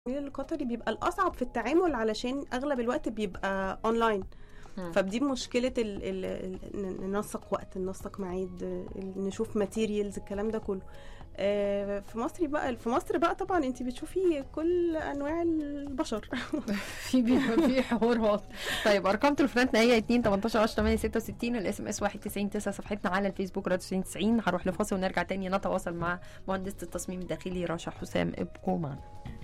القطري بيبقى الاصعب في التعامل علشان اغلب الوقت بيبقى اونلاين مم. فدي مشكله ال ال ال ننسق وقت ننسق ميعاد ال- نشوف ماتيريالز الكلام ده كله آه، في مصر بقى في مصر بقى طبعا انت بتشوفي كل انواع البشر في بيبقى في حوارات طيب ارقام تليفوناتنا هي 2 18 10 8 66 الاس ام اس 91 9 صفحتنا على الفيسبوك راديو 90 هروح لفاصل ونرجع تاني نتواصل مع مهندسه التصميم الداخلي رشا حسام ابقوا معنا